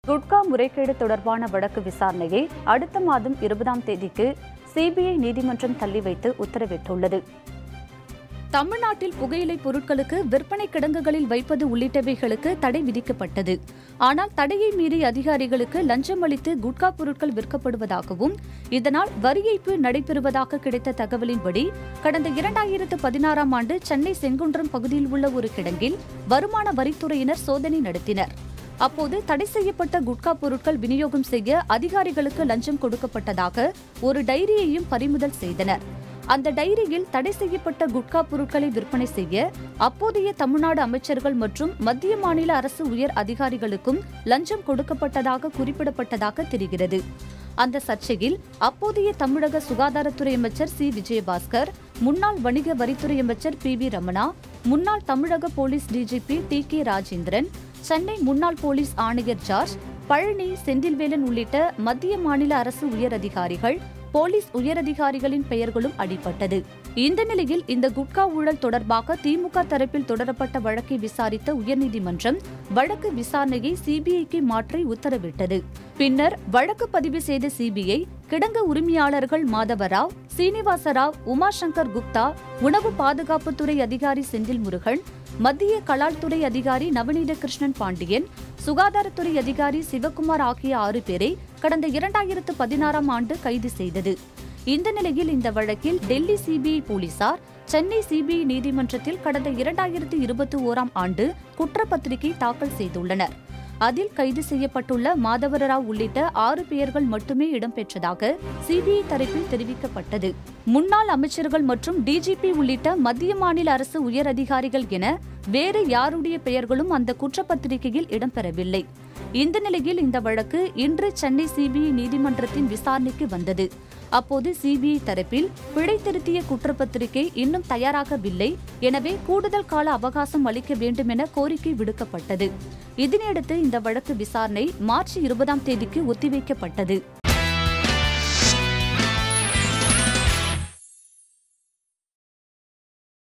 குட்கா முறைகேடு தொடர்பான வழக்கு விசாரணையை அடுத்த மாதம் இருபதாம் தேதிக்கு சிபிஐ நீதிமன்றம் தள்ளி வைத்து உத்தரவிட்டுள்ளது தமிழ்நாட்டில் புகையிலை பொருட்களுக்கு விற்பனை கிடங்குகளில் வைப்பது உள்ளிட்டவைகளுக்கு தடை விதிக்கப்பட்டது ஆனால் தடையை மீறி அதிகாரிகளுக்கு லஞ்சம் அளித்து குட்கா பொருட்கள் விற்கப்படுவதாகவும் இதனால் வரி ஏய்ப்பு நடைபெறுவதாக கிடைத்த தகவலின்படி கடந்த இரண்டாயிரத்து பதினாறாம் ஆண்டு சென்னை செங்குன்றம் பகுதியில் உள்ள ஒரு கிடங்கில் வருமான வரித்துறையினர் சோதனை நடத்தினர் அப்போது தடை செய்யப்பட்ட குட்கா பொருட்கள் விநியோகம் செய்ய அதிகாரிகளுக்கு லஞ்சம் கொடுக்கப்பட்டதாக ஒரு டைரியையும் பறிமுதல் செய்தனர் அந்த டைரியில் தடை செய்யப்பட்ட குட்கா பொருட்களை விற்பனை செய்ய அப்போதைய தமிழ்நாடு அமைச்சர்கள் மற்றும் மத்திய மாநில அரசு உயர் அதிகாரிகளுக்கும் லஞ்சம் கொடுக்கப்பட்டதாக குறிப்பிடப்பட்டதாக தெரிகிறது அந்த சர்ச்சையில் அப்போதைய தமிழக சுகாதாரத்துறை அமைச்சர் சி விஜயபாஸ்கர் முன்னாள் வணிக வரித்துறை அமைச்சர் பி வி ரமணா முன்னாள் தமிழக police DGP T K Rajendran Chennai முன்னாள் போலீஸ் ஆணையர் ஜார்ஜ் பழனி செந்தில்வேலன் உள்ளிட்ட மத்திய மாநில அரசு உயர் அதிகாரிகள் போலீஸ் உயரதிகாரிகளின் பெயர்களும் அடிபட்டது இந்த நிலையில் இந்த குட்கா ஊழல் தொடர்பாக திமுக தரப்பில் தொடரப்பட்ட வழக்கை விசாரித்த உயர்நீதிமன்றம் வழக்கு விசாரணையை சிபிஐக்கு மாற்றி உத்தரவிட்டது பின்னர் வழக்கு பதிவு செய்த சிபிஐ கிடங்கு உரிமையாளர்கள் மாதவராவ் சீனிவாசராவ் உமாசங்கர் குப்தா உணவு பாதுகாப்புத்துறை அதிகாரி செந்தில் முருகன் மத்திய கலால்துறை அதிகாரி நவநீத கிருஷ்ணன் பாண்டியன் சுகாதாரத்துறை அதிகாரி சிவகுமார் ஆகிய ஆறு பேரை கடந்த இரண்டாயிரத்து பதினாறாம் ஆண்டு கைது செய்தது இந்த நிலையில் இந்த வழக்கில் டெல்லி சிபிஐ போலீசார் சென்னை சிபிஐ நீதிமன்றத்தில் கடந்த இரண்டாயிரத்து இருபத்தி ஓராம் ஆண்டு குற்றப்பத்திரிகை தாக்கல் செய்துள்ளனர் அதில் கைது செய்யப்பட்டுள்ள மாதவரராவ் உள்ளிட்ட ஆறு பெயர்கள் மட்டுமே இடம்பெற்றதாக சிபிஐ தரப்பில் தெரிவிக்கப்பட்டது முன்னாள் அமைச்சர்கள் மற்றும் டிஜிபி உள்ளிட்ட மத்திய மாநில அரசு உயர் அதிகாரிகள் என வேறு யாருடைய பெயர்களும் அந்த குற்றப்பத்திரிகையில் இடம்பெறவில்லை இந்த நிலையில் இந்த வழக்கு இன்று சென்னை சிபிஐ நீதிமன்றத்தின் விசாரணைக்கு வந்தது அப்போது சிபிஐ தரப்பில் பிழை திருத்திய குற்றப்பத்திரிகை இன்னும் தயாராகவில்லை எனவே கூடுதல் கால அவகாசம் அளிக்க வேண்டும் என கோரிக்கை விடுக்கப்பட்டது இதனையடுத்து இந்த வழக்கு விசாரணை மார்ச் இருபதாம் தேதிக்கு ஒத்திவைக்கப்பட்டது